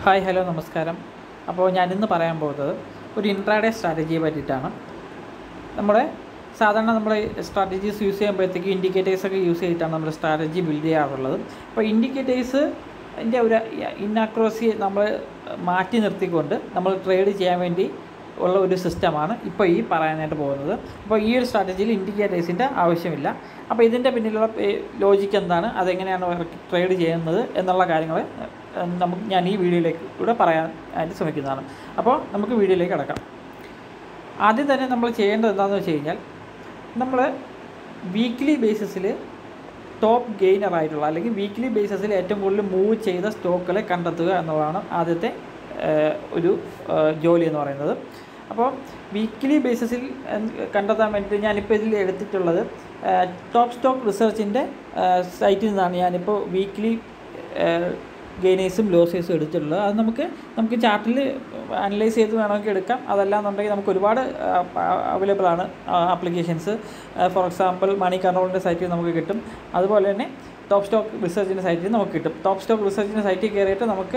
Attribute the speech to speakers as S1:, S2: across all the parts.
S1: hi hello നമസ്കാരം അപ്പോൾ ഞാനിന്ന് പറയാൻ പോകുന്നത് ഒരു ഇൻട്രാഡേ സ്ട്രാറ്റജിയെ പറ്റിയിട്ടാണ് നമ്മുടെ സാധാരണ നമ്മൾ സ്ട്രാറ്റജീസ് യൂസ് ചെയ്യുമ്പോഴത്തേക്ക് ഇൻഡിക്കേറ്റേഴ്സ് ഒക്കെ യൂസ് ചെയ്തിട്ടാണ് നമ്മൾ സ്ട്രാറ്റജി ബിൽഡ് ചെയ്യാറുള്ളത് അപ്പോൾ ഇൻഡിക്കേറ്റേഴ്സ് അതിൻ്റെ ഒരു ഇന്നാക്രോസി നമ്മൾ മാറ്റി നിർത്തിക്കൊണ്ട് നമ്മൾ ട്രേഡ് ചെയ്യാൻ വേണ്ടി ഉള്ള ഒരു സിസ്റ്റമാണ് ഇപ്പോൾ ഈ പറയാനായിട്ട് പോകുന്നത് അപ്പോൾ ഈ ഒരു സ്ട്രാറ്റജിയിൽ ഇൻഡിക്കേറ്റേഴ്സിൻ്റെ ആവശ്യമില്ല അപ്പോൾ ഇതിൻ്റെ പിന്നിലുള്ള ലോജിക്ക് എന്താണ് അതെങ്ങനെയാണ് ട്രേഡ് ചെയ്യുന്നത് എന്നുള്ള കാര്യങ്ങൾ നമുക്ക് ഞാൻ ഈ വീഡിയോയിലേക്ക് കൂടെ പറയാൻ ആയിട്ട് ശ്രമിക്കുന്നതാണ് അപ്പോൾ നമുക്ക് വീഡിയോയിലേക്ക് കിടക്കാം ആദ്യം തന്നെ നമ്മൾ ചെയ്യേണ്ടത് എന്താണെന്ന് വെച്ച് കഴിഞ്ഞാൽ നമ്മൾ വീക്ക്ലി ബേസിസിൽ ടോപ്പ് ഗെയിനർ ആയിട്ടുള്ള അല്ലെങ്കിൽ വീക്ക്ലി ബേസിസിൽ ഏറ്റവും കൂടുതൽ മൂവ് ചെയ്ത സ്റ്റോക്കുകളെ കണ്ടെത്തുക എന്നുള്ളതാണ് ആദ്യത്തെ ഏഹ്, ഒരു ഏഹ്, ജോലി എന്ന് പറയുന്നത് അപ്പോൾ വീക്ക്ലി ബേസിസിൽ കണ്ടെത്താൻ വേണ്ടിയിട്ട് ഞാനിപ്പോൾ ഇതിൽ എടുത്തിട്ടുള്ളത് ടോപ്പ് സ്റ്റോക്ക് റിസർച്ചിൻ്റെ സൈറ്റിൽ നിന്നാണ് ഞാനിപ്പോൾ വീക്ക്ലി ഗെയിനേഴ്സും ലോസേഴ്സും എടുത്തിട്ടുള്ളത് അത് നമുക്ക് നമുക്ക് ചാർട്ടിൽ അനലൈസ് ചെയ്ത് വേണമെങ്കിൽ എടുക്കാം അതല്ലാന്നുണ്ടെങ്കിൽ നമുക്ക് ഒരുപാട് അവൈലബിൾ ആണ് ആപ്ലിക്കേഷൻസ് ഫോർ എക്സാമ്പിൾ മണി കൺട്രോളിൻ്റെ സൈറ്റിൽ നമുക്ക് കിട്ടും അതുപോലെ തന്നെ ടോപ്പ് സ്റ്റോക്ക് റിസർച്ചിൻ്റെ സൈറ്റിൽ നമുക്ക് കിട്ടും ടോപ്പ് സ്റ്റോക്ക് റിസർച്ചിൻ്റെ സൈറ്റിൽ കയറിയിട്ട് നമുക്ക്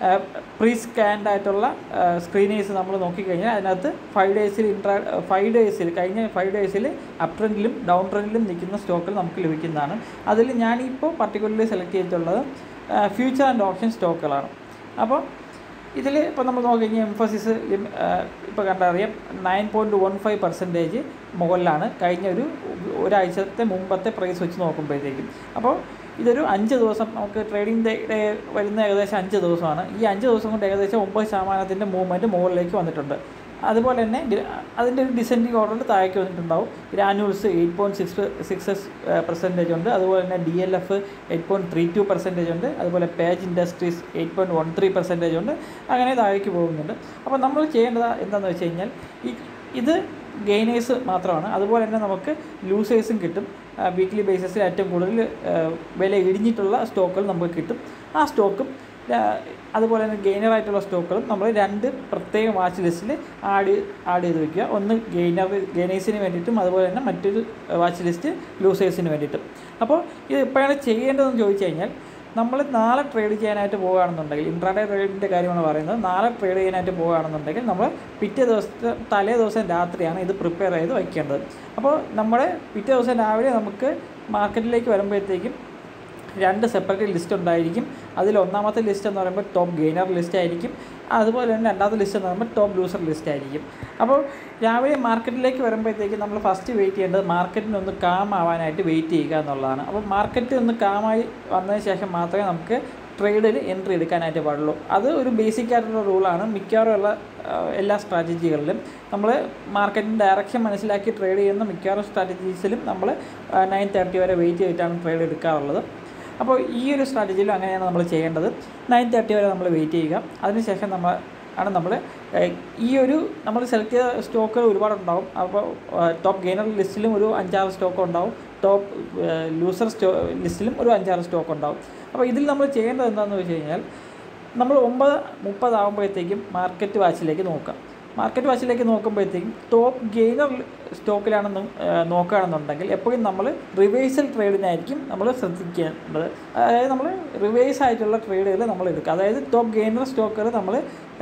S1: പ്രീ സ്കാൻഡ് ആയിട്ടുള്ള സ്ക്രീനേഴ്സ് നമ്മൾ നോക്കിക്കഴിഞ്ഞാൽ അതിനകത്ത് ഫൈവ് ഡേയ്സിൽ ഇൻട്രാ ഫൈവ് ഡേയ്സിൽ കഴിഞ്ഞ ഫൈവ് ഡേയ്സിൽ അപ് ട്രെൻഡിലും ഡൗൺ ട്രെൻഡിലും നിൽക്കുന്ന സ്റ്റോക്കുകൾ നമുക്ക് ലഭിക്കുന്നതാണ് അതിൽ ഞാനിപ്പോൾ പർട്ടിക്കുലർലി സെലക്ട് ചെയ്തിട്ടുള്ളത് ഫ്യൂച്ചർ ആൻഡ് ഓപ്ഷൻ സ്റ്റോക്കുകളാണ് അപ്പോൾ ഇതിൽ ഇപ്പോൾ നമ്മൾ നോക്കിക്കഴിഞ്ഞാൽ എംഫസിസ് ഇപ്പോൾ കണ്ടറിയാം nine point one five percentage മുകളിലാണ് കഴിഞ്ഞ ഒരു ഒരാഴ്ചത്തെ മുമ്പത്തെ പ്രൈസ് വെച്ച് നോക്കുമ്പോഴത്തേക്കും അപ്പോൾ ഇതൊരു അഞ്ച് ദിവസം നമുക്ക് ട്രേഡിംഗ് ഡേ വരുന്ന ഏകദേശം അഞ്ച് ദിവസമാണ് ഈ അഞ്ച് ദിവസം കൊണ്ട് ഏകദേശം ഒമ്പത് ശതമാനത്തിൻ്റെ മൂവ്മെൻറ്റ് മുകളിലേക്ക് വന്നിട്ടുണ്ട് അതുപോലെ തന്നെ ഗ്ര- അതിൻ്റെ ഒരു ഡിസെൻഡിങ് ഓർഡറിൽ താഴേക്ക് വന്നിട്ടുണ്ടാവും Granules eight point six six percentage ഉണ്ട് അതുപോലെ തന്നെ D L F eight point three two percentage ഉണ്ട് അതുപോലെ Page Industries eight point one three percentage ഉണ്ട് അങ്ങനെ താഴേക്ക് പോകുന്നുണ്ട് അപ്പോൾ നമ്മൾ ചെയ്യേണ്ടത് എന്താണെന്ന് വെച്ച് കഴിഞ്ഞാൽ ഈ ഇത് ഗെയിനേഴ്സ് മാത്രമാണ് അതുപോലെ തന്നെ നമുക്ക് ലൂസേഴ്സും കിട്ടും വീക്ക്ലി ബേസിസിൽ ഏറ്റവും കൂടുതൽ ആ, വില ഇടിഞ്ഞിട്ടുള്ള സ്റ്റോക്കുകൾ നമുക്ക് കിട്ടും ആ സ്റ്റോക്കും ആ, അതുപോലെ തന്നെ ഗെയിനർ ആയിട്ടുള്ള സ്റ്റോക്കുകളും നമ്മൾ രണ്ട് പ്രത്യേക വാച്ച് ലിസ്റ്റിൽ ആഡ് ആഡ് ചെയ്ത് വെക്കുക ഒന്ന് ഗെയിനർ ഗെയിനേഴ്സിന് വേണ്ടിയിട്ടും അതുപോലെ തന്നെ മറ്റൊരു വാച്ച് ലിസ്റ്റ് ലൂസേഴ്സിന് വേണ്ടിയിട്ടും അപ്പോൾ ഇത് എപ്പോഴാണ് ചെയ്യേണ്ടതെന്ന് ചോദിച്ചു കഴിഞ്ഞാൽ നമ്മൾ നാളെ ട്രേഡ് ചെയ്യാനായിട്ട് പോകുകയാണെന്നുണ്ടെങ്കിൽ ഇൻട്രാഡേ ട്രേഡിൻ്റെ കാര്യമാണ് പറയുന്നത് നാളെ ട്രേഡ് ചെയ്യാനായിട്ട് പോകുകയാണെന്നുണ്ടെങ്കിൽ നമ്മൾ പിറ്റേ ദിവസത്തെ തലേ ദിവസം രാത്രിയാണ് ഇത് പ്രിപ്പയർ ചെയ്ത് വയ്ക്കേണ്ടത് അപ്പോൾ നമ്മുടെ പിറ്റേ ദിവസം രാവിലെ നമുക്ക് മാർക്കറ്റിലേക്ക് വരുമ്പോഴത്തേക്കും രണ്ട് സെപ്പറേറ്റ് ലിസ്റ്റ് ഉണ്ടായിരിക്കും അതിൽ ഒന്നാമത്തെ ലിസ്റ്റ് എന്ന് പറയുമ്പോൾ ടോപ്പ് ഗെയിനർ ലിസ്റ്റ് ആയിരിക്കും അതുപോലെ തന്നെ രണ്ടാമത്തെ ലിസ്റ്റ് എന്ന് പറയുമ്പോൾ ടോപ്പ് ലൂസർ ലിസ്റ്റ് ആയിരിക്കും അപ്പോൾ രാവിലെ മാർക്കറ്റിലേക്ക് വരുമ്പോഴത്തേക്ക് നമ്മൾ ഫസ്റ്റ് വെയിറ്റ് ചെയ്യേണ്ടത് മാർക്കറ്റിന് ഒന്ന് കാം ആവാനായിട്ട് വെയിറ്റ് ചെയ്യുക എന്നുള്ളതാണ് അപ്പോൾ മാർക്കറ്റ് ഒന്ന് കാമായി വന്നതിന് ശേഷം മാത്രമേ നമുക്ക് ട്രേഡിൽ എൻട്രി എടുക്കാനായിട്ട് പാടുള്ളൂ അത് ഒരു ബേസിക് ആയിട്ടുള്ള റൂളാണ് മിക്കവാറും ഉള്ള ആ, എല്ലാ സ്ട്രാറ്റജികളിലും നമ്മൾ മാർക്കറ്റിൻ്റെ ഡയറക്ഷൻ മനസ്സിലാക്കി ട്രേഡ് ചെയ്യുന്ന മിക്കവാറും സ്ട്രാറ്റജീസിലും നമ്മൾ നയൻ തേർട്ടി വരെ വെയിറ്റ് ചെയ്തിട്ടാണ് ട്രേഡ് എടുക്കാറുള്ളത് അപ്പോൾ ഈ ഒരു സ്ട്രാറ്റജിയിലും അങ്ങനെയാണ് നമ്മൾ ചെയ്യേണ്ടത് നയൻ തേർട്ടി വരെ നമ്മൾ വെയിറ്റ് ചെയ്യുക അതിനുശേഷം നമ്മൾ ആണ് നമ്മൾ ഏഹ്, ഈ ഒരു നമ്മൾ സെലക്ട് ചെയ്ത സ്റ്റോക്കുകൾ ഒരുപാടുണ്ടാവും അപ്പോൾ ടോപ്പ് ഗെയിനർ ലിസ്റ്റിലും ഒരു അഞ്ചാറ് സ്റ്റോക്ക് ഉണ്ടാവും ടോപ്പ് ലൂസർ സ്റ്റോ ലിസ്റ്റിലും ഒരു അഞ്ചാറ് സ്റ്റോക്ക് ഉണ്ടാവും അപ്പോൾ ഇതിൽ നമ്മൾ ചെയ്യേണ്ടത് എന്താണെന്ന് വെച്ച് കഴിഞ്ഞാൽ നമ്മൾ ഒമ്പത് മുപ്പതാകുമ്പോഴത്തേക്കും മാർക്കറ്റ് വാച്ചിലേക്ക് നോക്കാം മാർക്കറ്റ് വാച്ചിലേക്ക് നോക്കുമ്പോഴത്തേക്കും ടോപ്പ് ഗെയിനർ സ്റ്റോക്കിലാണെന്ന് നോക്കുകയാണെന്നുണ്ടെങ്കിൽ എപ്പോഴും നമ്മൾ റിവേഴ്സൽ ട്രേഡിനായിരിക്കും നമ്മൾ ശ്രദ്ധിക്കേണ്ടത് അതായത് നമ്മൾ റിവേഴ്സ് ആയിട്ടുള്ള ട്രേഡുകൾ നമ്മൾ എടുക്കുക അതായത് ടോപ്പ് ഗെയിനർ സ്റ്റോക്കുകൾ നമ്മൾ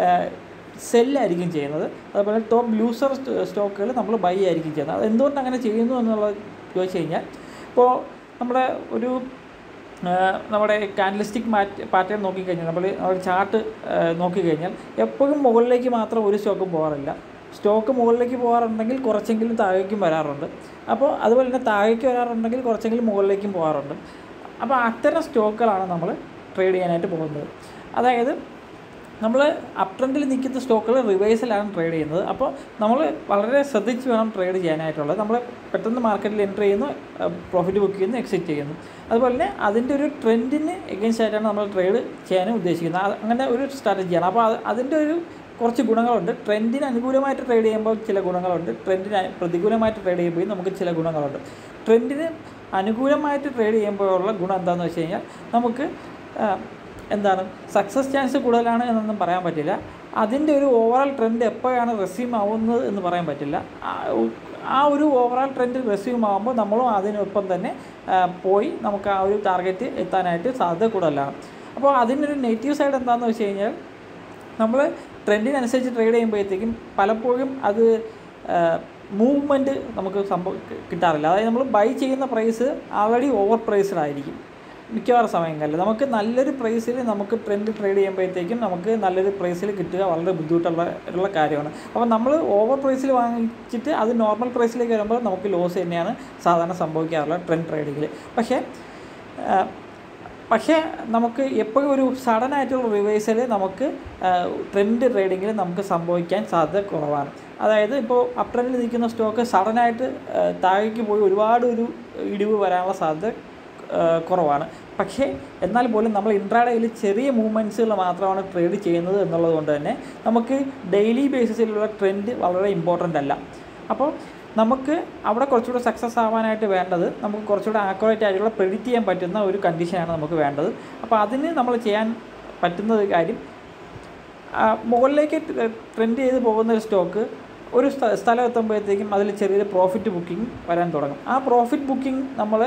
S1: സെല്ലായിരിക്കും ചെയ്യുന്നത് അതുപോലെ ടോപ്പ് ലൂസർ സ്റ്റോക്കുകൾ നമ്മൾ ബൈ ആയിരിക്കും ചെയ്യുന്നത് അത് എന്തുകൊണ്ട് അങ്ങനെ ചെയ്യുന്നു എന്നുള്ളത് ചോദിച്ചു കഴിഞ്ഞാൽ ഇപ്പോൾ നമ്മുടെ ഒരു ആ, നമ്മുടെ കാൻഡലിസ്റ്റിക് മാറ്റ് പാറ്റേൺ നോക്കിക്കഴിഞ്ഞാൽ നമ്മൾ ഒരു ചാർട്ട് നോക്കിക്കഴിഞ്ഞാൽ എപ്പോഴും മുകളിലേക്ക് മാത്രം ഒരു സ്റ്റോക്കും പോകാറില്ല സ്റ്റോക്ക് മുകളിലേക്ക് പോകാറുണ്ടെങ്കിൽ കുറച്ചെങ്കിലും താഴേക്കും വരാറുണ്ട് അപ്പോൾ അതുപോലെ തന്നെ താഴേക്ക് വരാറുണ്ടെങ്കിൽ കുറച്ചെങ്കിലും മുകളിലേക്കും പോകാറുണ്ട് അപ്പോൾ അത്തരം സ്റ്റോക്കുകളാണ് നമ്മൾ ട്രേഡ് ചെയ്യാനായിട്ട് പോകുന്നത് അതായത് നമ്മൾ അപ് ട്രെൻഡിൽ നിൽക്കുന്ന സ്റ്റോക്കുകൾ റിവേഴ്സിലാണ് ട്രേഡ് ചെയ്യുന്നത് അപ്പോൾ നമ്മൾ വളരെ ശ്രദ്ധിച്ച് വേണം ട്രേഡ് ചെയ്യാനായിട്ടുള്ളത് നമ്മൾ പെട്ടെന്ന് മാർക്കറ്റിൽ എൻട്രി ചെയ്യുന്നു പ്രോഫിറ്റ് ബുക്ക് ചെയ്യുന്നു എക്സിറ്റ് ചെയ്യുന്നു അതുപോലെ തന്നെ അതിൻ്റെ ഒരു ട്രെൻഡിന് എഗൻസ്റ്റ് ആയിട്ടാണ് നമ്മൾ ട്രേഡ് ചെയ്യാനും ഉദ്ദേശിക്കുന്നത് അത് അങ്ങനെ ഒരു സ്ട്രാറ്റജിയാണ് അപ്പോൾ അത് അതിൻ്റെ ഒരു കുറച്ച് ഗുണങ്ങളുണ്ട് ട്രെൻഡിന് അനുകൂലമായിട്ട് ട്രേഡ് ചെയ്യുമ്പോൾ ചില ഗുണങ്ങളുണ്ട് ട്രെൻഡിന് പ്രതികൂലമായിട്ട് ട്രേഡ് ചെയ്യുമ്പോൾ നമുക്ക് ചില ഗുണങ്ങളുണ്ട് ട്രെൻഡിന് അനുകൂലമായിട്ട് ട്രേഡ് ചെയ്യുമ്പോഴുള്ള ഗുണം എന്താണെന്ന് വെച്ച് കഴിഞ്ഞാൽ നമുക്ക് ആ, എന്താണ് സക്സസ് ചാൻസ് കൂടുതലാണ് എന്നൊന്നും പറയാൻ പറ്റില്ല അതിൻ്റെ ഒരു ഓവറോൾ ട്രെൻഡ് എപ്പോഴാണ് റെസ്യൂം ആവുന്നത് എന്ന് പറയാൻ പറ്റില്ല ആ ഉ- ആ ഒരു ഓവറോൾ ട്രെൻഡ് റെസ്യൂം ആകുമ്പോൾ നമ്മളും അതിനൊപ്പം തന്നെ ആ, പോയി നമുക്ക് ആ ഒരു ടാർഗറ്റ് എത്താനായിട്ട് സാധ്യത കൂടുതലാണ് അപ്പോൾ അതിനൊരു നെഗറ്റീവ് സൈഡ് എന്താണെന്ന് വെച്ച് കഴിഞ്ഞാൽ നമ്മൾ ട്രെൻഡിനനുസരിച്ച് ട്രേഡ് ചെയ്യുമ്പോഴത്തേക്കും പലപ്പോഴും അത് മൂവ്മെൻറ്റ് നമുക്ക് സംഭവം കിട്ടാറില്ല അതായത് നമ്മൾ ബൈ ചെയ്യുന്ന പ്രൈസ് ആൾറെഡി ഓവർ പ്രൈസ്ഡ് ആയിരിക്കും മിക്കവാറും സമയങ്ങളിൽ നമുക്ക് നല്ലൊരു പ്രൈസിൽ നമുക്ക് ട്രെൻഡ് ട്രേഡ് ചെയ്യുമ്പോഴത്തേക്കും നമുക്ക് നല്ലൊരു പ്രൈസിൽ കിട്ടുക വളരെ ബുദ്ധിമുട്ടുള്ള ഉള്ള കാര്യമാണ് അപ്പോൾ നമ്മൾ ഓവർ പ്രൈസിൽ വാങ്ങിച്ചിട്ട് അത് നോർമൽ പ്രൈസിലേക്ക് വരുമ്പോൾ നമുക്ക് ലോസ് തന്നെയാണ് സാധാരണ സംഭവിക്കാറുള്ളത് ട്രെൻഡ് ട്രേഡിങ്ങിൽ പക്ഷേ ആ, പക്ഷേ നമുക്ക് എപ്പോഴും ഒരു സഡൻ ആയിട്ടുള്ള റിവേഴ്സൽ നമുക്ക് ട്രെൻഡ് ട്രേഡിങ്ങിൽ നമുക്ക് സംഭവിക്കാൻ സാധ്യത കുറവാണ് അതായത് ഇപ്പോൾ അപ് ട്രെൻഡിൽ നിൽക്കുന്ന സ്റ്റോക്ക് സഡനായിട്ട് താഴേക്ക് പോയി ഒരുപാട് ഒരു ഇടിവ് വരാനുള്ള സാധ്യത ആ, കുറവാണ് പക്ഷേ എന്നാൽ പോലും നമ്മൾ ഇൻട്രാഡേയിൽ ചെറിയ മൂവ്മെൻറ്റ്സുകൾ മാത്രമാണ് ട്രേഡ് ചെയ്യുന്നത് എന്നുള്ളത് കൊണ്ട് തന്നെ നമുക്ക് ഡെയിലി ബേസിസിലുള്ള ട്രെൻഡ് വളരെ ഇമ്പോർട്ടൻ്റ് അല്ല അപ്പോൾ നമുക്ക് അവിടെ കുറച്ചുകൂടെ സക്സസ് ആവാനായിട്ട് വേണ്ടത് നമുക്ക് കുറച്ചുകൂടെ ആക്യുറേറ്റ് ആയിട്ടുള്ള പ്രെഡിക്റ്റ് ചെയ്യാൻ പറ്റുന്ന ഒരു കണ്ടീഷനാണ് നമുക്ക് വേണ്ടത് അപ്പോൾ അതിന് നമ്മൾ ചെയ്യാൻ പറ്റുന്ന ഒരു കാര്യം ആ, മുകളിലേക്ക് ട്രെൻഡ് ചെയ്ത് പോകുന്ന ഒരു സ്റ്റോക്ക് ഒരു സ്ഥ- സ്ഥലം എത്തുമ്പോഴത്തേക്കും അതിൽ ചെറിയൊരു പ്രോഫിറ്റ് ബുക്കിംഗ് വരാൻ തുടങ്ങും ആ പ്രോഫിറ്റ് ബുക്കിംഗ് നമ്മൾ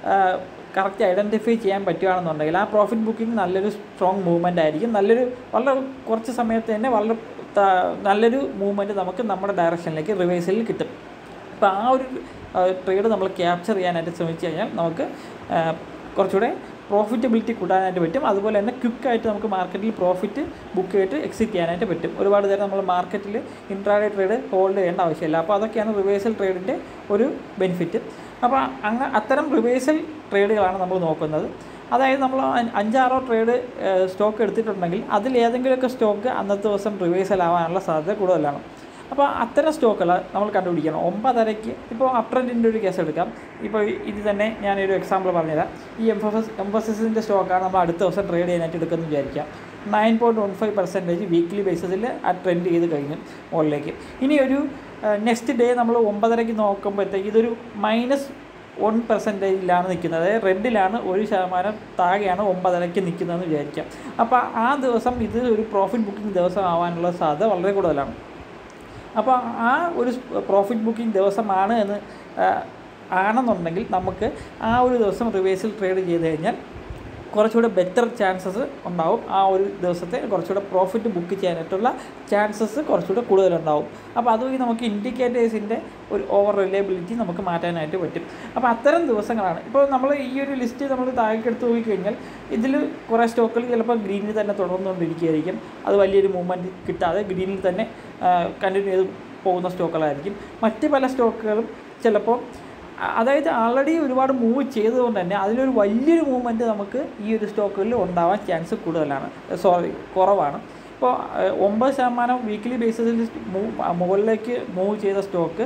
S1: കറക്റ്റ് ഐഡൻറ്റിഫൈ ചെയ്യാൻ പറ്റുകയാണെന്നുണ്ടെങ്കിൽ ആ പ്രോഫിറ്റ് ബുക്കിംഗ് നല്ലൊരു സ്ട്രോങ് മൂവ്മെൻ്റ് ആയിരിക്കും നല്ലൊരു വളരെ കുറച്ച് സമയത്ത് തന്നെ വളരെ ത- നല്ലൊരു മൂവ്മെൻറ്റ് നമുക്ക് നമ്മുടെ ഡയറക്ഷനിലേക്ക് റിവേഴ്സലിൽ കിട്ടും അപ്പോൾ ആ ഒരു ട്രേഡ് നമ്മൾ ക്യാപ്ചർ ചെയ്യാനായിട്ട് ശ്രമിച്ചു കഴിഞ്ഞാൽ നമുക്ക് ആ, കുറച്ചുകൂടെ പ്രോഫിറ്റബിലിറ്റി കൂട്ടാനായിട്ട് പറ്റും അതുപോലെ തന്നെ ക്വിക്കായിട്ട് നമുക്ക് മാർക്കറ്റിൽ പ്രോഫിറ്റ് ബുക്ക് ചെയ്തിട്ട് എക്സിറ്റ് ചെയ്യാനായിട്ട് പറ്റും ഒരുപാട് നേരം നമ്മൾ മാർക്കറ്റിൽ ഇൻട്രാഡേ ട്രേഡ് ഹോൾഡ് ചെയ്യേണ്ട ആവശ്യമില്ല അപ്പോൾ അതൊക്കെയാണ് റിവേഴ്സൽ ട്രേഡിൻ്റെ ഒരു ബെനിഫിറ്റ് അപ്പോൾ അങ്ങ് അത്തരം റിവേഴ്സൽ ട്രേഡുകളാണ് നമ്മൾ നോക്കുന്നത് അതായത് നമ്മൾ അ- അഞ്ചാറോ ട്രേഡ് സ്റ്റോക്ക് എടുത്തിട്ടുണ്ടെങ്കിൽ അതിൽ ഏതെങ്കിലുമൊക്കെ സ്റ്റോക്ക് അന്നത്തെ ദിവസം റിവേഴ്സൽ ആവാനുള്ള സാധ്യത കൂടുതലാണ് അപ്പോൾ അത്തരം സ്റ്റോക്കുകൾ നമ്മൾ കണ്ടുപിടിക്കണം ഒമ്പതരയ്ക്ക് ഇപ്പോൾ അപ്രൻറ്റിൻ്റെ ഒരു കേസ് എടുക്കാം ഇപ്പോൾ ഇത് തന്നെ ഞാനൊരു എക്സാമ്പിൾ പറഞ്ഞുതരാം ഈ എംഫോസിസ് എംഫോസിസിൻ്റെ സ്റ്റോക്കാണ് നമ്മൾ അടുത്ത ദിവസം ട്രേഡ് ചെയ്യാനായിട്ട് എടുക്കുന്നത് വിചാരിക്കാം nine point one five percentage weekly ബേസിസിൽ ആ ട്രെൻഡ് ചെയ്ത് കഴിഞ്ഞു മുകളിലേക്ക് ഇനി ഒരു നെക്സ്റ്റ് ഡേ നമ്മൾ ഒമ്പതരയ്ക്ക് നോക്കുമ്പോഴത്തേക്ക് ഇതൊരു മൈനസ് വൺ പെർസെൻറ്റേജിലാണ് നിൽക്കുന്നത് അതായത് റെഡിലാണ് ഒരു ശതമാനം താഴെയാണ് ഒമ്പതരയ്ക്ക് നിൽക്കുന്നതെന്ന് വിചാരിക്കാം അപ്പോൾ ആ ദിവസം ഇത് ഒരു പ്രോഫിറ്റ് ബുക്കിംഗ് ദിവസം ആവാനുള്ള സാധ്യത വളരെ കൂടുതലാണ് അപ്പോൾ ആ ഒരു പ്രോഫിറ്റ് ബുക്കിംഗ് ദിവസമാണ് എന്ന് ആ, ആണെന്നുണ്ടെങ്കിൽ നമുക്ക് ആ ഒരു ദിവസം റിവേഴ്സിൽ ട്രേഡ് ചെയ്ത് കഴിഞ്ഞാൽ കുറച്ചുകൂടെ ബെറ്റർ ചാൻസസ് ഉണ്ടാവും ആ ഒരു ദിവസത്തെ കുറച്ചുകൂടെ പ്രോഫിറ്റ് ബുക്ക് ചെയ്യാനായിട്ടുള്ള ചാൻസസ് കുറച്ചുകൂടെ കൂടുതലുണ്ടാവും അപ്പോൾ അതുവഴി നമുക്ക് ഇൻഡിക്കേറ്റേഴ്സിൻ്റെ ഒരു ഓവർ റിലയബിലിറ്റി നമുക്ക് മാറ്റാനായിട്ട് പറ്റും അപ്പോൾ അത്തരം ദിവസങ്ങളാണ് ഇപ്പോൾ നമ്മൾ ഈ ഒരു ലിസ്റ്റ് നമ്മൾ താഴേക്ക് എടുത്ത് നോക്കിക്കഴിഞ്ഞാൽ ഇതിൽ കുറേ സ്റ്റോക്കുകൾ ചിലപ്പോൾ ഗ്രീനിൽ തന്നെ തുടർന്നുകൊണ്ടിരിക്കുകയായിരിക്കും അത് വലിയൊരു മൂവ്മെൻറ്റ് കിട്ടാതെ ഗ്രീനിൽ തന്നെ കണ്ടിന്യൂ ചെയ്ത് പോകുന്ന സ്റ്റോക്കുകളായിരിക്കും മറ്റ് പല സ്റ്റോക്കുകളും ചിലപ്പോൾ അ- അതായത് ആൾറെഡി ഒരുപാട് മൂവ് ചെയ്തതുകൊണ്ട് തന്നെ അതിലൊരു വലിയൊരു മൂവ്മെൻറ്റ് നമുക്ക് ഈ ഒരു സ്റ്റോക്കുകളിൽ ഉണ്ടാവാൻ ചാൻസ് കൂടുതലാണ് സോറി കുറവാണ് ഇപ്പോൾ ഏഹ്, ഒമ്പത് ശതമാനം വീക്ക്ലി ബേസിസിൽ മൂവ് മുകളിലേക്ക് മൂവ് ചെയ്ത സ്റ്റോക്ക്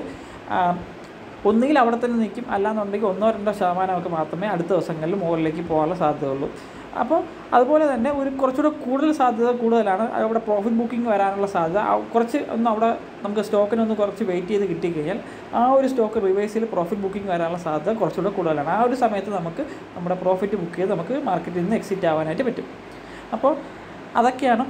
S1: ഒന്നുകിൽ അവിടെ തന്നെ നിൽക്കും അല്ലാന്നുണ്ടെങ്കിൽ ഒന്നോ രണ്ടോ ശതമാനമൊക്കെ മാത്രമേ അടുത്ത ദിവസങ്ങളിൽ മുകളിലേക്ക് പോകാനുള്ള സാധ്യതയുള്ളൂ അപ്പോൾ അതുപോലെ തന്നെ ഒരു കുറച്ചുകൂടെ കൂടുതൽ സാധ്യത കൂടുതലാണ് അവിടെ പ്രോഫിറ്റ് ബുക്കിംഗ് വരാനുള്ള സാധ്യത ആ കുറച്ച് ഒന്ന് അവിടെ നമുക്ക് സ്റ്റോക്കിനൊന്ന് കുറച്ച് വെയിറ്റ് ചെയ്ത് കിട്ടിക്കഴിഞ്ഞാൽ ആ ഒരു സ്റ്റോക്ക് റിവേഴ്സിൽ പ്രോഫിറ്റ് ബുക്കിംഗ് വരാനുള്ള സാധ്യത കുറച്ചുകൂടെ കൂടുതലാണ് ആ ഒരു സമയത്ത് നമുക്ക് നമ്മുടെ പ്രോഫിറ്റ് ബുക്ക് ചെയ്ത് നമുക്ക് മാർക്കറ്റിൽ നിന്ന് എക്സിറ്റ് ആവാനായിട്ട് പറ്റും അപ്പോൾ അതൊക്കെയാണ്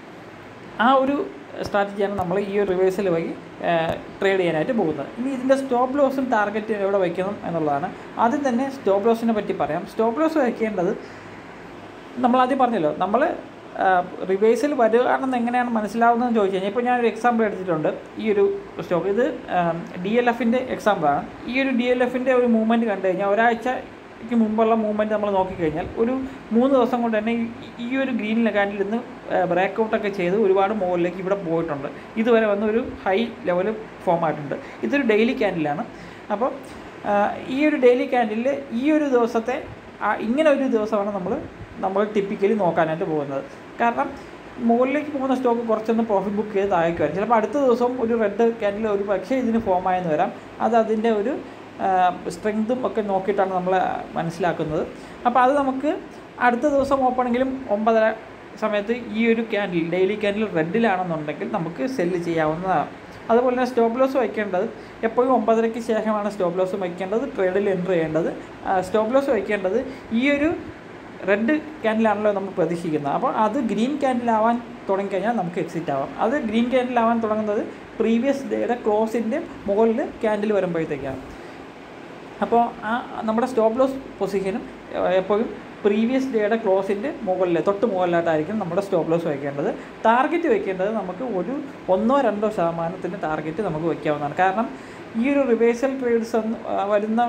S1: ആ ഒരു സ്ട്രാറ്റജിയാണ് നമ്മൾ ഈ ഒരു റിവേഴ്സൽ വഴി ട്രേഡ് ചെയ്യാനായിട്ട് പോകുന്നത് ഇനി ഇതിൻ്റെ സ്റ്റോപ്പ് ലോസും ടാർഗറ്റ് എവിടെ വയ്ക്കണം എന്നുള്ളതാണ് ആദ്യം തന്നെ സ്റ്റോപ്പ് ലോസിനെ പറ്റി പറയാം സ്റ്റോപ്പ് ലോസ് വയ്ക്കേണ്ടത് നമ്മൾ ആദ്യം പറഞ്ഞല്ലോ നമ്മൾ റിവേഴ്സിൽ വരികയാണെന്ന് എങ്ങനെയാണ് മനസ്സിലാവുന്നതെന്ന് ചോദിച്ചു കഴിഞ്ഞാൽ ഇപ്പോൾ ഞാനൊരു എക്സാമ്പിൾ എടുത്തിട്ടുണ്ട് ഈ ഒരു സ്റ്റോക്ക് ഇത് ഡി എൽ എഫിൻ്റെ എക്സാമ്പിളാണ് ഈ ഒരു ഡി എൽ എഫിൻ്റെ ഒരു മൂവ്മെൻറ്റ് കണ്ടു കഴിഞ്ഞാൽ ഒരാഴ്ചയ്ക്ക് മുമ്പുള്ള മൂവ്മെൻറ്റ് നമ്മൾ നോക്കിക്കഴിഞ്ഞാൽ ഒരു മൂന്ന് ദിവസം കൊണ്ട് തന്നെ ഈ- ഈ ഒരു ഗ്രീൻ ലെഗാൻഡിൽ നിന്ന് ബ്രേക്ക് ഔട്ടൊക്കെ ചെയ്ത് ഒരുപാട് മുകളിലേക്ക് ഇവിടെ പോയിട്ടുണ്ട് ഇതുവരെ വന്ന് ഒരു ഹൈ ലെവൽ ഫോം ആയിട്ടുണ്ട് ഇതൊരു ഡെയിലി ക്യാൻഡിലാണ് അപ്പോൾ ആ, ഈ ഒരു ഡെയിലി ക്യാൻഡിൽ ഈ ഒരു ദിവസത്തെ ആ ഇങ്ങനെ ഒരു ദിവസമാണ് നമ്മൾ നമ്മൾ ടിപ്പിക്കലി നോക്കാനായിട്ട് പോകുന്നത് കാരണം മുകളിലേക്ക് പോകുന്ന സ്റ്റോക്ക് കുറച്ചൊന്ന് പ്രോഫിറ്റ് ബുക്ക് ചെയ്ത് താഴേക്ക് വരും ചിലപ്പോൾ അടുത്ത ദിവസം ഒരു റെഡ് ക്യാൻഡിൽ ഒരു പക്ഷേ ഇതിന് ഫോം ആയെന്ന് വരാം അത് അതിൻ്റെ ഒരു സ്ട്രെങ്തും ഒക്കെ നോക്കിയിട്ടാണ് നമ്മൾ മനസ്സിലാക്കുന്നത് അപ്പോൾ അത് നമുക്ക് അടുത്ത ദിവസം ഓപ്പണെങ്കിലും ഒമ്പതര സമയത്ത് ഈ ഒരു ക്യാൻഡിൽ ഡെയിലി ക്യാൻഡിൽ റെഡിലാണെന്നുണ്ടെങ്കിൽ നമുക്ക് സെല്ല് ചെയ്യാവുന്നതാണ് അതുപോലെ തന്നെ സ്റ്റോപ്പ് ലോസ് വയ്ക്കേണ്ടത് എപ്പോഴും ഒമ്പതരയ്ക്ക് ശേഷമാണ് സ്റ്റോപ്പ് ലോസ് വയ്ക്കേണ്ടത് ട്രേഡിൽ എൻ്റർ ചെയ്യേണ്ടത് സ്റ്റോപ്പ് ലോസ് വയ്ക്കേണ്ടത് ഈ ഒരു റെഡ് ക്യാൻഡിലാണല്ലോ നമ്മൾ പ്രതീക്ഷിക്കുന്നത് അപ്പോൾ അത് ഗ്രീൻ ക്യാൻഡിലാവാൻ തുടങ്ങിക്കഴിഞ്ഞാൽ നമുക്ക് എക്സിറ്റ് ആവാം അത് ഗ്രീൻ ക്യാൻഡിലാവാൻ തുടങ്ങുന്നത് പ്രീവിയസ് ഡേയുടെ ക്ലോസിൻ്റെ മുകളിൽ ക്യാൻഡിൽ വരുമ്പോഴത്തേക്കാണ് അപ്പോൾ ആ നമ്മുടെ സ്റ്റോപ്പ് ലോസ് പൊസിഷനും എപ്പോഴും പ്രീവിയസ് ഡേയുടെ ക്ലോസിൻ്റെ മുകളിൽ തൊട്ട് മുകളിലായിട്ടായിരിക്കും നമ്മുടെ സ്റ്റോപ്പ് ലോസ് വയ്ക്കേണ്ടത് ടാർഗറ്റ് വെക്കേണ്ടത് നമുക്ക് ഒരു ഒന്നോ രണ്ടോ ശതമാനത്തിൻ്റെ ടാർഗറ്റ് നമുക്ക് വയ്ക്കാവുന്നതാണ് കാരണം ഈ ഒരു റിവേഴ്സൽ ട്രേഡ്സ് ഒന്നും ആ, വരുന്ന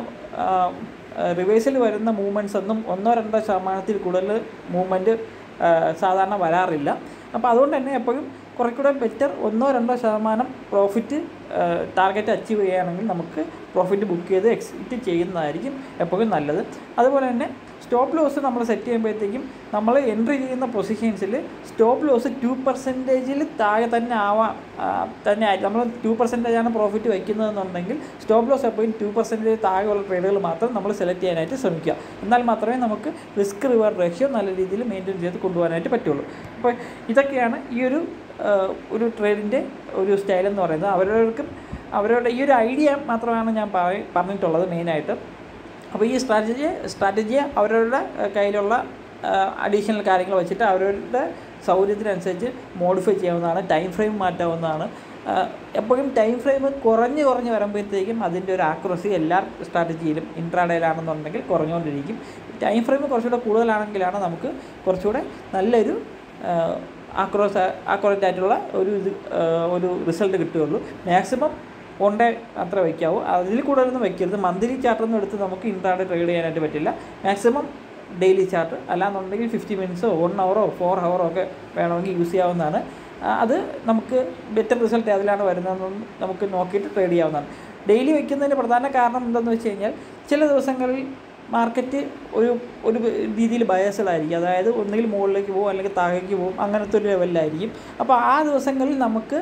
S1: റിവേഴ്സിൽ വരുന്ന മൂവ്മെൻറ്റ്സ് ഒന്നും ഒന്നോ രണ്ടോ ശതമാനത്തിൽ കൂടുതൽ മൂവ്മെൻറ്റ് സാധാരണ വരാറില്ല അപ്പോൾ അതുകൊണ്ട് തന്നെ എപ്പോഴും കുറേ കൂടെ ബെറ്റർ ഒന്നോ രണ്ടോ ശതമാനം പ്രോഫിറ്റ് ടാർഗറ്റ് അച്ചീവ് ചെയ്യുകയാണെങ്കിൽ നമുക്ക് പ്രോഫിറ്റ് ബുക്ക് ചെയ്ത് എക്സിറ്റ് ചെയ്യുന്നതായിരിക്കും എപ്പോഴും നല്ലത് അതുപോലെ തന്നെ സ്റ്റോപ്പ് ലോസ് നമ്മൾ സെറ്റ് ചെയ്യുമ്പോഴത്തേക്കും നമ്മൾ എൻട്രി ചെയ്യുന്ന പൊസിഷൻസിൽ സ്റ്റോപ്പ് ലോസ് ടു പെർസെൻറ്റേജിൽ താഴെ തന്നെ ആവാം ആ, തന്നെ ആയി നമ്മൾ ടു പെർസെൻറ്റേജ് ആണ് പ്രോഫിറ്റ് വയ്ക്കുന്നതെന്നുണ്ടെങ്കിൽ സ്റ്റോപ്പ് ലോസ് എപ്പോഴും ടു പെർസെൻറ്റേജ് താഴെയുള്ള ട്രേഡുകൾ മാത്രം നമ്മൾ സെലക്ട് ചെയ്യാനായിട്ട് ശ്രമിക്കുക എന്നാൽ മാത്രമേ നമുക്ക് റിസ്ക് റിവാർഡ് റേഷ്യോ നല്ല രീതിയിൽ മെയിൻറ്റെയിൻ ചെയ്ത് കൊണ്ടുപോകാനായിട്ട് പറ്റുള്ളൂ അപ്പോൾ ഇതൊക്കെയാണ് ഈ ഒരു ആ, ഒരു ട്രേഡിൻ്റെ ഒരു സ്റ്റൈൽ എന്ന് പറയുന്നത് അവരവർക്കും അവരുടെ ഈ ഒരു ഐഡിയ മാത്രമാണ് ഞാൻ പറ പറഞ്ഞിട്ടുള്ളത് മെയിനായിട്ട് അപ്പോൾ ഈ സ്ട്രാറ്റജി സ്ട്രാറ്റജി അവരവരുടെ ഏഹ്, കയ്യിലുള്ള അഡീഷണൽ കാര്യങ്ങൾ വെച്ചിട്ട് അവരവരുടെ സൗകര്യത്തിനനുസരിച്ച് മോഡിഫൈ ചെയ്യാവുന്നതാണ് ടൈം ഫ്രെയിം മാറ്റാവുന്നതാണ് ആഹ്, എപ്പോഴും ടൈം ഫ്രെയിം കുറഞ്ഞ് കുറഞ്ഞ് വരുമ്പോഴത്തേക്കും അതിൻ്റെ ഒരു ആക്യുറസി എല്ലാ സ്ട്രാറ്റജിയിലും ഇൻട്രാഡേയിലാണെന്നുണ്ടെങ്കിൽ കുറഞ്ഞുകൊണ്ടിരിക്കും ടൈം ഫ്രെയിം കുറച്ചുകൂടെ കൂടുതലാണെങ്കിലാണ് നമുക്ക് കുറച്ചുകൂടെ നല്ലൊരു ആക്രോസ് ആക്യുറേറ്റ് ആയിട്ടുള്ള ഒരു ഇത് ആഹ്, ഒരു റിസൾട്ട് കിട്ടുകയുള്ളൂ മാക്സിമം വൺ ഡേ മാത്രമേ വയ്ക്കാവൂ അതിൽ കൂടുതലൊന്നും വയ്ക്കരുത് മന്ത്ലി ചാർട്ടൊന്നും എടുത്ത് നമുക്ക് ഇൻട്രാഡേ ട്രേഡ് ചെയ്യാനായിട്ട് പറ്റില്ല മാക്സിമം ഡെയിലി ചാർട്ട് അല്ലാന്നുണ്ടെങ്കിൽ ഫിഫ്റ്റി മിനിറ്റ്സോ വൺ അവറോ ഫോർ ഹവറോ ഒക്കെ വേണമെങ്കിൽ യൂസ് ചെയ്യാവുന്നതാണ് ആ, അത് നമുക്ക് ബെറ്റർ റിസൾട്ട് അതിലാണ് വരുന്നതെന്ന് നമുക്ക് നോക്കിയിട്ട് ട്രേഡ് ചെയ്യാവുന്നതാണ് ഡെയിലി വയ്ക്കുന്നതിൻ്റെ പ്രധാന കാരണം എന്താണെന്ന് വെച്ച് കഴിഞ്ഞാൽ ചില ദിവസങ്ങളിൽ മാർക്കറ്റ് ഒരു ഒരു രീതിയിൽ ബയസഡായിരിക്കും അതായത് ഒന്നുകിൽ മുകളിലേക്ക് പോകും അല്ലെങ്കിൽ താഴേക്ക് പോകും അങ്ങനത്തെ ഒരു ലെവലിലായിരിക്കും അപ്പോൾ ആ ദിവസങ്ങളിൽ നമുക്ക്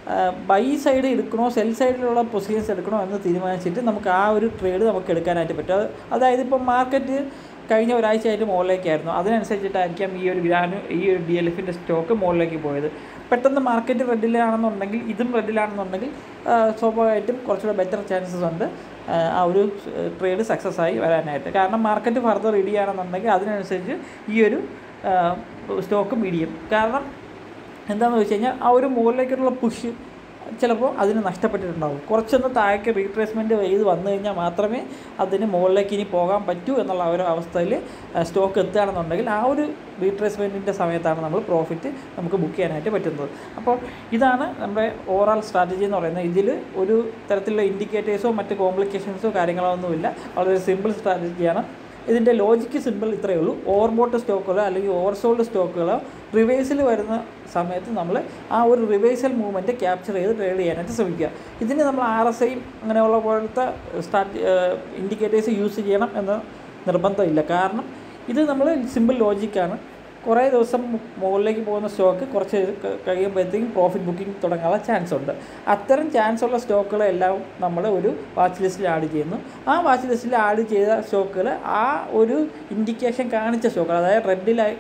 S1: ബൈ സൈഡ് എടുക്കണോ സെൽ സൈഡിലുള്ള പൊസിഷൻസ് എടുക്കണോ എന്ന് തീരുമാനിച്ചിട്ട് നമുക്ക് ആ ഒരു ട്രേഡ് നമുക്ക് എടുക്കാനായിട്ട് പറ്റും അത് അതായത് ഇപ്പം മാർക്കറ്റ് കഴിഞ്ഞ ഒരാഴ്ചയായിട്ട് മുകളിലേക്കായിരുന്നു അതിനനുസരിച്ചിട്ടായിരിക്കാം ഈ ഒരു ഗ്രാനു ഈ ഒരു ഡി എൽ എഫിൻ്റെ സ്റ്റോക്ക് മുകളിലേക്ക് പോയത് പെട്ടെന്ന് മാർക്കറ്റ് റെഡിലാണെന്നുണ്ടെങ്കിൽ ഇതും റെഡിലാണെന്നുണ്ടെങ്കിൽ ആ, സ്വാഭാവികമായിട്ടും കുറച്ചുകൂടെ ബെറ്റർ ചാൻസസ് ഉണ്ട് ആ, ആ ഒരു ട്രേഡ് സക്സസ് ആയി വരാനായിട്ട് കാരണം മാർക്കറ്റ് ഫർദർ ഇടിയാണെന്നുണ്ടെങ്കിൽ അതിനനുസരിച്ച് ഈ ഒരു സ്റ്റോക്ക് മീഡിയം കാരണം എന്താണെന്ന് വെച്ച് കഴിഞ്ഞാൽ ആ ഒരു മുകളിലേക്കുള്ള പുഷ് ചിലപ്പോൾ അതിന് നഷ്ടപ്പെട്ടിട്ടുണ്ടാവും കുറച്ചൊന്ന് താഴേക്ക് റീപ്ലേസ്മെൻറ്റ് ചെയ്ത് വന്നു കഴിഞ്ഞാൽ മാത്രമേ അതിന് മുകളിലേക്ക് ഇനി പോകാൻ പറ്റൂ എന്നുള്ള ആ ഒരു അവസ്ഥയിൽ സ്റ്റോക്ക് എത്തുകയാണെന്നുണ്ടെങ്കിൽ ആ ഒരു റീട്രേസ്മെൻറ്റിൻ്റെ സമയത്താണ് നമ്മൾ പ്രോഫിറ്റ് നമുക്ക് ബുക്ക് ചെയ്യാനായിട്ട് പറ്റുന്നത് അപ്പോൾ ഇതാണ് നമ്മുടെ ഓവറാൾ സ്ട്രാറ്റജി എന്ന് പറയുന്നത് ഇതിൽ ഒരു തരത്തിലുള്ള ഇൻഡിക്കേറ്റേഴ്സോ മറ്റ് കോംപ്ലിക്കേഷൻസോ കാര്യങ്ങളോ ഒന്നുമില്ല വളരെ സിമ്പിൾ സ്ട്രാറ്റജിയാണ് ഇതിൻ്റെ ലോജിക്ക് സിമ്പിൾ ഇത്രയേ ഉള്ളൂ ഓവർബോട്ട് സ്റ്റോക്കുകളോ അല്ലെങ്കിൽ ഓവർസോൾഡ് സ്റ്റോക്കുകളോ റിവേഴ്സിൽ വരുന്ന സമയത്ത് നമ്മൾ ആ ഒരു റിവേഴ്സൽ മൂവ്മെൻറ്റ് ക്യാപ്ചർ ചെയ്ത് ട്രേഡ് ചെയ്യാനായിട്ട് ശ്രമിക്കുക ഇതിന് നമ്മൾ ആർ എസ് ഐയും അങ്ങനെയുള്ള പോലത്തെ സ്റ്റാർട്ട് ഇൻഡിക്കേറ്റേഴ്സ് യൂസ് ചെയ്യണം എന്ന് നിർബന്ധമില്ല കാരണം ഇത് നമ്മൾ സിമ്പിൾ ലോജിക്കാണ് കുറേ ദിവസം മു- മുകളിലേക്ക് പോകുന്ന സ്റ്റോക്ക് കുറച്ച് ക- കഴിയുമ്പോഴത്തേക്കും പ്രോഫിറ്റ് ബുക്കിംഗ് തുടങ്ങാനുള്ള ചാൻസ് ഉണ്ട് അത്തരം ചാൻസ് ഉള്ള സ്റ്റോക്കുകളെല്ലാം നമ്മൾ ഒരു വാച്ച് ലിസ്റ്റിൽ ആഡ് ചെയ്യുന്നു ആ വാച്ച് ലിസ്റ്റിൽ ആഡ് ചെയ്ത സ്റ്റോക്കുകൾ ആ ഒരു ഇൻഡിക്കേഷൻ കാണിച്ച സ്റ്റോക്കുകൾ അതായത് റെഡിലായി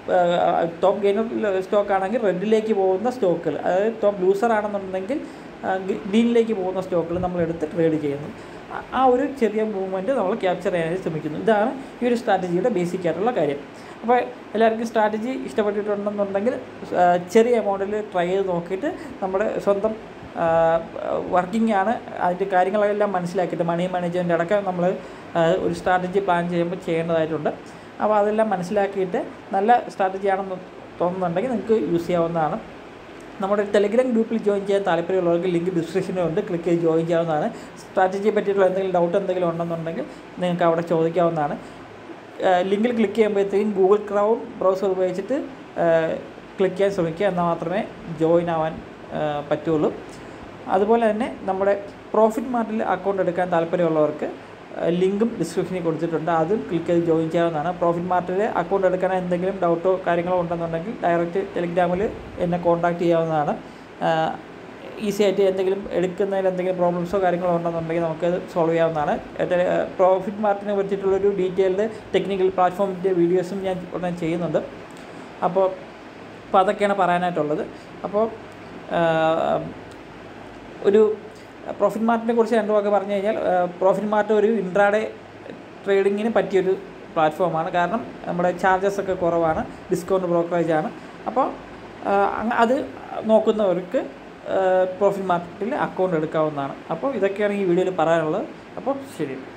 S1: ടോപ്പ് ഗെയിനർ സ്റ്റോക്ക് ആണെങ്കിൽ റെഡിലേക്ക് പോകുന്ന സ്റ്റോക്കുകൾ അതായത് ടോപ്പ് ലൂസർ ആണെന്നുണ്ടെങ്കിൽ ഗ്രീനിലേക്ക് പോകുന്ന സ്റ്റോക്കുകൾ നമ്മൾ എടുത്ത് ട്രേഡ് ചെയ്യുന്നു ആ- ആ ഒരു ചെറിയ മൂവ്മെൻറ്റ് നമ്മൾ ക്യാപ്ചർ ചെയ്യാനായിട്ട് ശ്രമിക്കുന്നു ഇതാണ് ഈ ഒരു സ്ട്രാറ്റജിയുടെ ബേസിക് ആയിട്ടുള്ള കാര്യം അപ്പോൾ എല്ലാവർക്കും സ്ട്രാറ്റജി ഇഷ്ടപ്പെട്ടിട്ടുണ്ടെന്നുണ്ടെങ്കിൽ ആ, ചെറിയ എമൗണ്ടിൽ ട്രൈ ചെയ്ത് നോക്കിയിട്ട് നമ്മുടെ സ്വന്തം വർക്കിംഗ് ആണ് അതിൻ്റെ കാര്യങ്ങളെല്ലാം മനസ്സിലാക്കിയിട്ട് മണി മാനേജ്മെൻ്റ് അടക്കം നമ്മൾ ഒരു സ്ട്രാറ്റജി പ്ലാൻ ചെയ്യുമ്പോൾ ചെയ്യേണ്ടതായിട്ടുണ്ട് അപ്പോൾ അതെല്ലാം മനസ്സിലാക്കിയിട്ട് നല്ല സ്ട്രാറ്റജി ആണെന്ന് തോന്നുന്നുണ്ടെങ്കിൽ നിങ്ങൾക്ക് യൂസ് ചെയ്യാവുന്നതാണ് നമ്മുടെ ടെലിഗ്രാം ഗ്രൂപ്പിൽ ജോയിൻ ചെയ്യാൻ താല്പര്യമുള്ളവർക്ക് ലിങ്ക് ഡിസ്ക്രിപ്ഷനിലുണ്ട് ക്ലിക്ക് ചെയ്ത് ജോയിൻ ചെയ്യാവുന്നതാണ് സ്ട്രാറ്റജിയെ പറ്റിയിട്ടുള്ള എന്തെങ്കിലും ഡൗട്ട് എന്തെങ്കിലും ഉണ്ടെന്നുണ്ടെങ്കിൽ നിങ്ങൾക്ക് അവിടെ ചോദിക്കാവുന്നതാണ് ലിങ്കിൽ ക്ലിക്ക് ചെയ്യുമ്പോഴത്തേക്കും ഗൂഗിൾ ക്രൗൺ ബ്രൗസർ ഉപയോഗിച്ചിട്ട് ക്ലിക്ക് ചെയ്യാൻ ശ്രമിക്കുക എന്നാൽ മാത്രമേ ജോയിൻ ആവാൻ ആ, പറ്റുള്ളൂ അതുപോലെ തന്നെ നമ്മുടെ പ്രോഫിറ്റ് മാർട്ടിൽ അക്കൗണ്ട് എടുക്കാൻ താല്പര്യമുള്ളവർക്ക് ആ, ലിങ്കും ഡിസ്ക്രിപ്ഷനിൽ കൊടുത്തിട്ടുണ്ട് അതും ക്ലിക്ക് ചെയ്ത് ജോയിൻ ചെയ്യാവുന്നതാണ് പ്രോഫിറ്റ് മാർട്ടിൽ അക്കൗണ്ട് എടുക്കാൻ എന്തെങ്കിലും ഡൗട്ടോ കാര്യങ്ങളോ ഉണ്ടെന്നുണ്ടെങ്കിൽ ഡയറക്റ്റ് ടെലിഗ്രാമിൽ എന്നെ കോൺടാക്ട് ചെയ്യാവുന്നതാണ് ഈസി ആയിട്ട് എന്തെങ്കിലും എടുക്കുന്നതിൽ എന്തെങ്കിലും പ്രോബ്ലംസോ കാര്യങ്ങളോ ഉണ്ടെന്നുണ്ടെങ്കിൽ നമുക്കത് സോൾവ് ചെയ്യാവുന്നതാണ് പ്രോഫിറ്റ് മാർട്ടിനെ പറ്റിയിട്ടുള്ളൊരു ഡീറ്റെയിൽഡ് ടെക്നിക്കൽ പ്ലാറ്റ്ഫോമിൻ്റെ വീഡിയോസും ഞാൻ ഉടനെ ചെയ്യുന്നുണ്ട് അപ്പോൾ അപ്പോൾ അതൊക്കെയാണ് പറയാനായിട്ടുള്ളത് അപ്പോൾ ഒരു പ്രോഫിറ്റ് മാർട്ടിനെ കുറിച്ച് രണ്ട് വാക്ക് പറഞ്ഞു കഴിഞ്ഞാൽ പ്രോഫിറ്റ് മാർട്ട് ഒരു ഇൻട്രാഡേ ട്രേഡിങ്ങിന് പറ്റിയൊരു പ്ലാറ്റ്ഫോമാണ് കാരണം നമ്മുടെ ചാർജസ് ഒക്കെ കുറവാണ് ഡിസ്കൗണ്ട് ബ്രോക്കറേജ് ആണ് അപ്പോൾ അങ്ങ- അത് നോക്കുന്നവർക്ക് പ്രോഫിറ്റ് മാർക്കറ്റിൽ അക്കൗണ്ട് എടുക്കാവുന്നതാണ് അപ്പോൾ ഇതൊക്കെയാണ് ഈ വീഡിയോയിൽ പറയാനുള്ളത് അപ്പോൾ ശരി